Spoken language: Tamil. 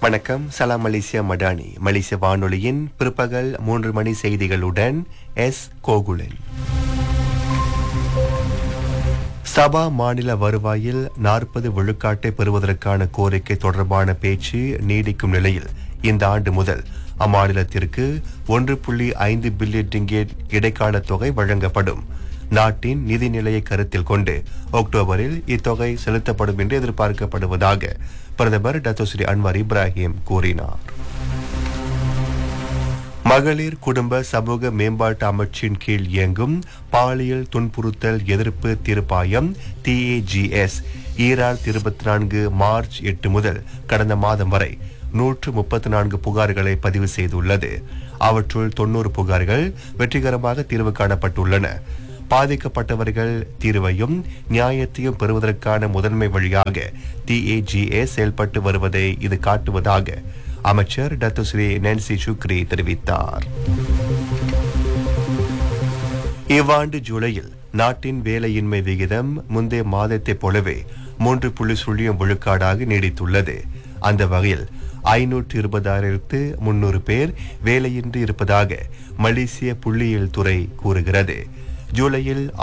வணக்கம் சலாம் மலேசியா மடானி மலேசிய வானொலியின் பிற்பகல் மூன்று மணி செய்திகளுடன் எஸ் கோகுலன் சபா மாநில வருவாயில் நாற்பது விழுக்காட்டை பெறுவதற்கான கோரிக்கை தொடர்பான பேச்சு நீடிக்கும் நிலையில் இந்த ஆண்டு முதல் அம்மாநிலத்திற்கு ஒன்று புள்ளி ஐந்து பில்லியன் ரிங்கேட் இடைக்கால தொகை வழங்கப்படும் நாட்டின் நிதி நிலையை கருத்தில் கொண்டு அக்டோபரில் இத்தொகை செலுத்தப்படும் என்று எதிர்பார்க்கப்படுவதாக பிரதமர் டத்தோஸ்ரீ அன்வர் இப்ராஹிம் கூறினார் மகளிர் குடும்ப சமூக மேம்பாட்டு அமைச்சின் கீழ் இயங்கும் பாலியல் துன்புறுத்தல் எதிர்ப்பு தீர்ப்பாயம் டிஏஜிஎஸ் ஈராயிரத்தி இருபத்தி நான்கு மார்ச் எட்டு முதல் கடந்த மாதம் வரை நூற்று முப்பத்தி நான்கு புகார்களை பதிவு செய்துள்ளது அவற்றுள் தொன்னூறு புகார்கள் வெற்றிகரமாக தீர்வு காணப்பட்டுள்ளன பாதிக்கப்பட்டவர்கள் தீர்வையும் நியாயத்தையும் பெறுவதற்கான முதன்மை வழியாக டிஏஜிஏ செயல்பட்டு வருவதை இது காட்டுவதாக அமைச்சர் டத்துஸ்ரீ நான்சி சுக்ரி தெரிவித்தார் இவ்வாண்டு ஜூலையில் நாட்டின் வேலையின்மை விகிதம் முந்தைய மாதத்தைப் போலவே மூன்று புள்ளி சுழியம் விழுக்காடாக நீடித்துள்ளது அந்த வகையில் ஐநூற்று இருபதாயிரத்து முன்னூறு பேர் வேலையின்றி இருப்பதாக மலேசிய புள்ளியியல் துறை கூறுகிறது ஜூலையில்